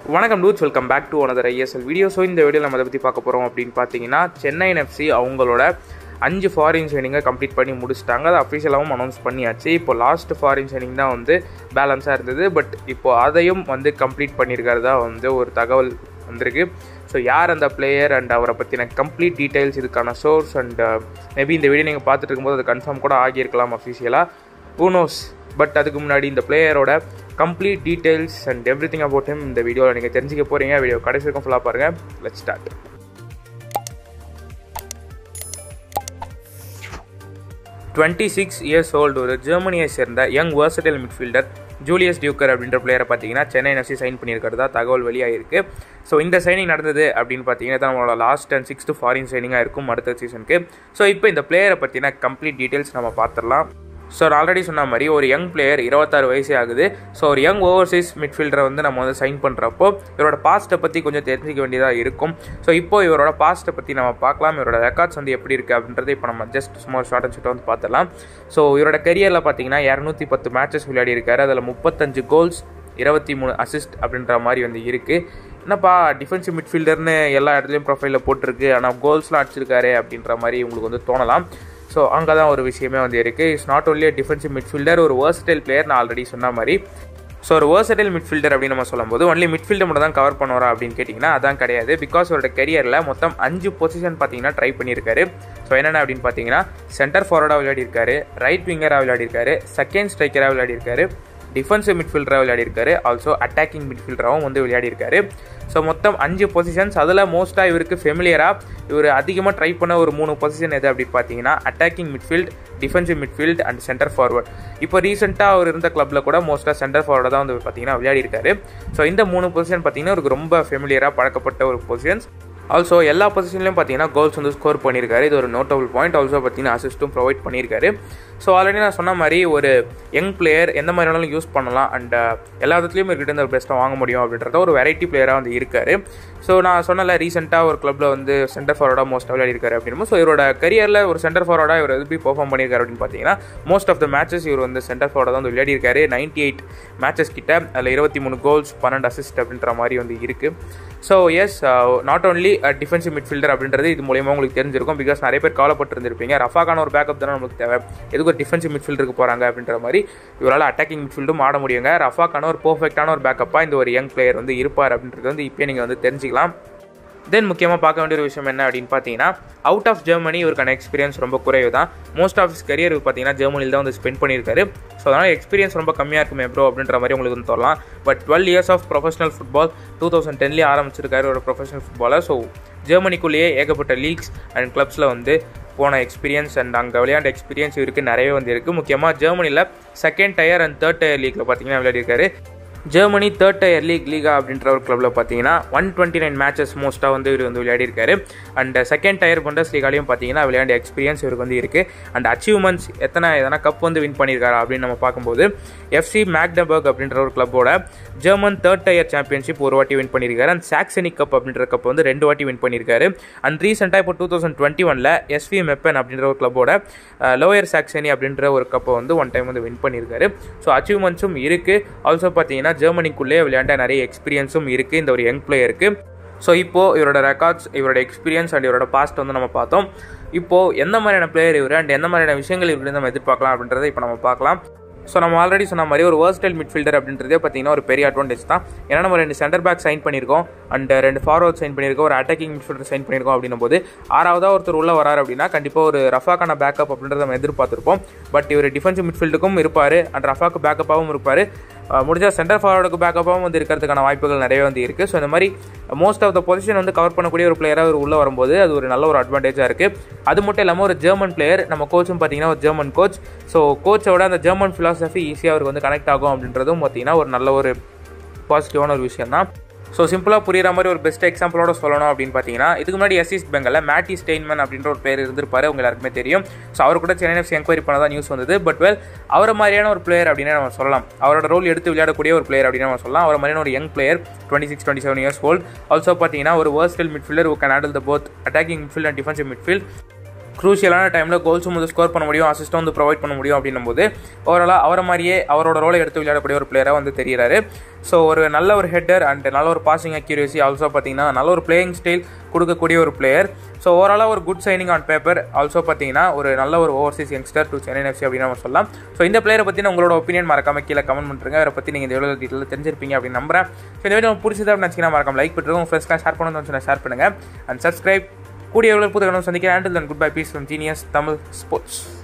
வணக்கம் dudes welcome back to another ISL video so இந்த video நம்ம அதை பற்றி பார்க்க போகிறோம் அப்படின்னு பார்த்தீங்கன்னா சென்னை எஃப்சி அவங்களோட அஞ்சு ஃபாரின் சைனிங்கை கம்ப்ளீட் பண்ணி முடிச்சிட்டாங்க அது அஃபிஷியலாகவும் அனௌன்ஸ் பண்ணியாச்சு இப்போ லாஸ்ட் ஃபாரின் சைனிங் தான் வந்து பேலன்ஸாக இருந்தது பட் இப்போ அதையும் வந்து கம்ப்ளீட் பண்ணியிருக்கிறதா வந்து ஒரு தகவல் வந்திருக்கு ஸோ யார் அந்த பிளேயர் அண்ட் அவரை பற்றின கம்ப்ளீட் டீட்டெயில்ஸ் இதுக்கான சோர்ஸ் அண்ட் மேபி இந்த வீடியோ நீங்கள் பார்த்துட்டு இருக்கும்போது அது கன்ஃபார்ம் கூட ஆகியிருக்கலாம் அஃபிஷியலாக ஊனோஸ் பட் அதுக்கு முன்னாடி இந்த பிளேயரோட complete details and everything about him இந்த வீடியோவில் நீங்கள் தெரிஞ்சுக்க போகிறீங்க வீடியோ கடைசி வரைக்கும் ஃபுல்லாக பாருங்கள் let start twenty six years old ஒரு ஜெர்மனியை சேர்ந்த young versatile midfielder Julius Duker அப்படின்ற பிளேயரை பார்த்தீங்கன்னா சென்னை எஃப்சி சைன் பண்ணியிருக்கிறதா தகவல் வெளியாகிருக்கு ஸோ இந்த சைனிங் நடந்தது அப்படின்னு பார்த்தீங்கன்னா தான் நம்மளோட லாஸ்ட் அண்ட் சிக்ஸ்த் ஃபாரின் சைனிங்காக இருக்கும் அடுத்த சீசனுக்கு ஸோ இப்போ இந்த பிளேயரை பற்றின கம்ப்ளீட் டீட்டெயில்ஸ் நம்ம பார்த்துடலாம் ஸோ நான் ஆல்ரெடி சொன்ன மாதிரி ஒரு யங் பிளேயர் இருபத்தாறு வயசே ஆகுது ஸோ ஒரு யங் ஓவர்சீஸ் மிட்ஃபீல்டரை வந்து நம்ம வந்து சைன் பண்ணுறப்போ இவரோட பாஸ்ட்டை பற்றி கொஞ்சம் தெரிஞ்சிக்க வேண்டியதாக இருக்கும் ஸோ இப்போ இவரோட பாஸ்ட்டை பற்றி நம்ம பார்க்கலாம் இவரோட ரெக்கார்ட்ஸ் வந்து எப்படி இருக்குது அப்படின்றத இப்போ நம்ம ஜஸ்ட் சும்மா ஷார்ட் அண்ட் ஷூட்டை வந்து பார்த்துலாம் ஸோ இவரோட கரியரில் பார்த்தீங்கன்னா இரநூத்தி பத்து மேட்சஸ் விளையாடி இருக்காரு அதில் முப்பத்தஞ்சு கோல்ஸ் இருபத்தி மூணு அசிஸ்ட் அப்படின்ற மாதிரி வந்து இருக்குது என்னப்பா டிஃபென்சிவ் மிட்ஃபீல்டர்னு எல்லா இடத்துலையும் ப்ரொஃபைலில் போட்டிருக்கு ஆனால் கோல்ஸ்லாம் அடிச்சிருக்காரு அப்படின்ற மாதிரி உங்களுக்கு வந்து தோணலாம் ஸோ அங்கே தான் ஒரு விஷயமே வந்து இருக்குது it's not only defensive midfielder ஒரு வேர்சடைல் பிளேயர் நான் ஆல்ரெடி சொன்ன மாதிரி ஸோ ஒரு வேர்சடைல் மிட்ஃபீல்டர் அப்படின்னு நம்ம சொல்லும்போது ஒன்லி மிட்ஃபீல்டர் மட்டும் தான் கவர் பண்ணுவாரா அப்படின்னு கேட்டிங்கன்னா அதான் கிடையாது பிகாஸ் அவரோட கரியரில் மொத்தம் அஞ்சு பொசிஷன் பார்த்தீங்கன்னா ட்ரை பண்ணியிருக்காரு ஸோ என்னென்ன அப்படின்னு பார்த்தீங்கன்னா சென்டர் ஃபார்வர்டாக விளையாடிருக்காரு ரைட் விங்கராக விளையாடிருக்காரு செகண்ட் ஸ்ட்ரைக்கராக விளையாடிருக்காரு டிஃபென்சிவ் மிட்ஃபீல்டராக விளையாடிருக்காரு ஆல்சோ அட்டாக்கிங் மிட்ஃபீல்டராகவும் வந்து விளையாடிருக்காரு ஸோ மொத்தம் அஞ்சு பொசிஷன்ஸ் அதில் மோஸ்ட்டாக இவருக்கு ஃபெமிலியராக இவர் அதிகமாக ட்ரை பண்ண ஒரு மூணு பொசிஷன் எது அப்படின்னு பார்த்தீங்கன்னா attacking midfield defensive midfield and centre forward இப்போ ரீசெண்டாக அவர் இருந்த கிளப்பில் கூட மோஸ்ட்டாக சென்டர் ஃபார்வர்டாக தான் வந்து பார்த்தீங்கன்னா விளையாடிருக்காரு ஸோ இந்த மூணு பொசிஷன் பார்த்தீங்கன்னா அவருக்கு ரொம்ப ஃபெமிலியராக பழக்கப்பட்ட ஒரு பொசிஷன்ஸ் ஆல்சோ எல்லா பொசிஷன்லையும் பார்த்தீங்கன்னா கோல்ஸ் வந்து ஸ்கோர் பண்ணியிருக்காரு இது ஒரு நோட்டபிள் பாயிண்ட் ஆல்சோ பார்த்தீங்கன்னா அசிஸ்ட்டும் ப்ரொவைட் பண்ணியிருக்காரு ஸோ ஆல்ரெடி நான் சொன்ன மாதிரி ஒரு யங் பிளேயர் எந்த மாதிரி வேணாலும் யூஸ் பண்ணலாம் அண்ட் எல்லா இடத்துலையும் இவர்கிட்ட இருந்து பெஸ்ட்டாக வாங்க முடியும் அப்படின்றத ஒரு வெரைட்டி பிளேயராக வந்து இருக்காரு ஸோ நான் சொன்னல ரீசெண்டாக ஒரு கிளப்பில் வந்து சென்டர் ஃபார்வர்டாக மோஸ்ட்டாக விளையாடிருக்காரு அப்படின்னு ஸோ இவரோட கரியரில் ஒரு சென்டர் ஃபார்வர்டாக இவர் எப்படி பெர்ஃபார்ம் பண்ணியிருக்காரு அப்படின்னு பார்த்தீங்கன்னா மோஸ்ட் ஆஃப் த மேட்சஸ் இவர் வந்து சென்டர் ஃபார்வர்டாக தான் வந்து விளையாடிருக்காரு நைன்டி எயிட் மேட்சஸ் கிட்ட அதில் இருபத்தி மூணு கோல்ஸ் பன்னெண்டு அசிஸ்ட் அப்படின்ற மாதிரி வந்து இருக்குது so is not only defensive midfielder அப்படின்றது இது மூலியமாக உங்களுக்கு தெரிஞ்சிருக்கும் பிகாஸ் நிறைய பேர் கவலைப்பட்டிருந்திருப்பீங்க ரஃபாக்கான ஒரு பேக்கப் தானே நமக்கு தேவை எதுக்கு ஒரு டிஃபென்சிவ் மிட்ஃபீல்டருக்கு போகிறாங்க அப்படின்ற மாதிரி இவரால் அட்டாக்கிங் மிட்ஃபீல்டும் ஆட முடியுங்க ரஃபாக்கான ஒரு பர்ஃபெக்டான ஒரு பேக்கப்பாக இந்த ஒரு யங் பிளேயர் வந்து இருப்பார் அப்படின்றது வந்து இப்போ நீங்கள் வந்து தெரிஞ்சிக்கலாம் தென் முக்கியமாக பார்க்க வேண்டிய ஒரு விஷயம் என்ன அப்படின்னு பார்த்தீங்கன்னா அவுட் ஆஃப் ஜெர்மனி இவருக்கான எக்ஸ்பீரியன்ஸ் ரொம்ப குறைவு தான் மோஸ்ட் ஆஃப் இஸ் கரியர் பார்த்தீங்கன்னா ஜெர்மனியில் தான் வந்து ஸ்பெண்ட் பண்ணியிருக்காரு ஸோ அதனால் எக்ஸ்பீரியன்ஸ் ரொம்ப கம்மியாக இருக்குமே ப்ரோ அப்படின்ற மாதிரி உங்களுக்கு வந்து சொல்லலாம் but twelve years of professional football two thousand டென்லேயே ஆரம்பிச்சிருக்காரு ஒரு ப்ரொஃபஷனல் ஃபுட்பாலர் ஸோ ஜெர்மனிக்குள்ளேயே ஏகப்பட்ட லீக்ஸ் அண்ட் கிளப்ஸில் வந்து போன எக்ஸ்பீரியன்ஸ் அண்ட் அங்கே விளையாண்ட எக்ஸ்பீரியன்ஸ் இவருக்கு நிறையவே வந்து இருக்குது முக்கியமாக ஜெர்மனியில் second tier and third tier லீக்கில் பார்த்தீங்கன்னா விளையாடிருக்காரு Germany third tier league Liga அப்படின்ற ஒரு கிளப்பில் பார்த்தீங்கன்னா ஒன் டுவெண்ட்டி நைன் மேட்சஸ் மோஸ்ட்டாக வந்து இவர் வந்து விளையாடிருக்காரு அண்ட் செகண்ட் டயர் பண்டஸ் லீகாலையும் பார்த்தீங்கன்னா விளையாண்ட எக்ஸ்பீரியன்ஸ் இவருக்கு வந்து இருக்குது அண்ட் அச்சீவ்மெண்ட்ஸ் எத்தனை எதனா கப் வந்து வின் பண்ணியிருக்காரு அப்படின்னு நம்ம பார்க்கும்போது எஃப்சி மேக்டபர்க் அப்படின்ற ஒரு கிளப்போட ஜெர்மன் தேர்ட் டயர் சாம்பியன்ஷிப் ஒரு வாட்டி வின் பண்ணியிருக்காரு அண்ட் சாக்சனி கப் அப்படின்ற கப் வந்து ரெண்டு வாட்டி வின் பண்ணியிருக்காரு அண்ட் ரீசெண்டாக இப்போ டூ தௌசண்ட் டுவெண்ட்டி ஒனில் எஸ்வி மெப்பன் அப்படின்ற ஒரு கிளப்போட லோயர் சாக்சனி அப்படின்ற ஒரு கப்பை வந்து ஒன் டைம் வந்து வின் பண்ணியிருக்காரு ஸோ அச்சீவ்மெண்ட்ஸும் இருக்குது ஆல்சோ பார்த்தீங்கன்னா ஜெர்மனிக்குள்ளே விளையாண்ட நிறைய எக்ஸ்பீரியன்ஸும் இருக்குது இந்த ஒரு யங் பிளேயருக்கு ஸோ இப்போது இவரோட ரெக்கார்ட்ஸ் இவரோட எக்ஸ்பீரியன்ஸ் அண்ட் இவரோட பாஸ்ட் வந்து நம்ம பார்த்தோம் இப்போது எந்த மாதிரியான பிளேயர் இவர் அண்ட் எந்த மாதிரியான விஷயங்கள் இவர்கிட்ட நம்ம எதிர்பார்க்கலாம் அப்படின்றத இப்போ நம்ம பார்க்கலாம் ஸோ நம்ம ஆல்ரெடி சொன்ன மாதிரி ஒரு வேர்ஸ்டைல் மிட்ஃபீல்டர் அப்படின்றதே பார்த்தீங்கன்னா ஒரு பெரிய அட்வான்டேஜ் தான் ஏன்னா நம்ம ரெண்டு சென்டர் பேக் சைன் பண்ணியிருக்கோம் அண்ட் ரெண்டு ஃபார்வர்ட் சைன் பண்ணியிருக்கோம் ஒரு அட்டாக்கிங் மிட்ஃபீல்டர் சைன் பண்ணியிருக்கோம் அப்படின்னும் போது ஆறாவதாக ஒருத்தர் உள்ள வராரு அப்படின்னா கண்டிப்பாக ஒரு ரஃபாக்கான பேக்கப் அப்படின்றத நம்ம எதிர்பார்த்துருப்போம் பட் இவர் டிஃபென்சிவ் மிட்ஃபீல்டுக்கும் இருப்பார் அண்ட் ரஃபாக்கு பேக்கப்பாகவும் இருப்பார் முடிஞ்சால் சென்டர் ஃபார்வர்டுக்கு பேக்கப்பாகவும் வந்து இருக்கிறதுக்கான வாய்ப்புகள் நிறைய வந்து இருக்குது ஸோ இந்த மாதிரி மோஸ்ட் ஆஃப் த பொசிஷன் வந்து கவர் பண்ணக்கூடிய ஒரு பிளேயராக ஒரு உள்ளே வரும்போது அது ஒரு நல்ல ஒரு அட்வான்டேஜாக இருக்குது அது மட்டும் இல்லாமல் ஒரு ஜெர்மன் பிளேயர் நம்ம கோச்சும் பார்த்தீங்கன்னா ஒரு ஜெர்மன் கோச் ஸோ கோச்சோட அந்த ஜெர்மன் ஃபிலாசபி ஈஸியாக அவருக்கு வந்து கனெக்ட் ஆகும் அப்படின்றதும் பார்த்தீங்கன்னா ஒரு நல்ல ஒரு பாசிட்டிவான ஒரு விஷயம் தான் ஸோ சிம்பிளாக புரியுற மாதிரி ஒரு பெஸ்ட் எக்ஸாம்பிளோட சொல்லணும் அப்படின்னு பார்த்தீங்கன்னா இதுக்கு முன்னாடி எஸ்இஸ்ட் பெங்கலில் மேட்டி ஸ்டெயின்மன் அப்படின்ற ஒரு பேர் இருந்திருப்பாரு உங்க எல்லாருக்குமே தெரியும் ஸோ அவர் கூட சென்னை எஃப்சி என்கொயரி பண்ண தான் நியூஸ் வந்தது பட் வெல் அவரை மாதிரியான ஒரு பிளேயர் அப்படின்னு நம்ம சொல்லலாம் அவரோட ரோல் எடுத்து விளையாடக்கூடிய ஒரு பிளேயர் அப்படின்னு நம்ம சொல்லலாம் அவர் மாதிரியான ஒரு young player twenty six twenty seven years old also பார்த்தீங்கன்னா ஒரு versatile midfielder who can handle the both attacking midfield and defensive midfield க்ரூஷியலான டைமில் கோல்ஸும் வந்து ஸ்கோர் பண்ண முடியும் அசிஸ்ட்டும் வந்து ப்ரொவைட் பண்ண முடியும் அப்படின்னும் போது ஓவராலாக அவரை மாதிரியே அவரோட ரோலை எடுத்து விளையாடக்கூடிய ஒரு பிளேயராக வந்து தெரிகிறாரு ஸோ ஒரு நல்ல ஒரு ஹெட்டர் அண்ட் நல்ல ஒரு பாசிங் அக்யூரேசி ஆல்சோ பார்த்தீங்கன்னா நல்ல ஒரு பிளேயிங் ஸ்டைல் கொடுக்கக்கூடிய ஒரு பிளேயர் ஸோ ஓவராலாக ஒரு good signing on paper also பார்த்தீங்கன்னா ஒரு நல்ல ஒரு overseas youngster to Chennai FC அப்படின்னு நம்ம சொல்லலாம் ஸோ இந்த பிளேயரை பற்றி உங்களோட ஒப்பீனியன் மறக்காம கீழே கமெண்ட் பண்ணுறேங்க அவரை பற்றி நீங்கள் இந்த எவ்வளோ டீட்டெயில் தெரிஞ்சிருப்பீங்க அப்படின்னு நம்புறேன் ஸோ இந்த வீடியோ பிடிச்சதா அப்படின்னு நினச்சிங்கன்னா மறக்காம லைக் பண்ணுறோம் உங்கள் ஃப்ரெண்ட்ஸ்லாம் ஷேர் பண்ணணும்னு சொன்னால் ஷேர் பண்ணுங்கள் அண்ட் சப்ஸ்கிரைப் கூடிய எவ்வளோ புது சந்திக்கிறேன் and goodbye peace from Genius Tamil sports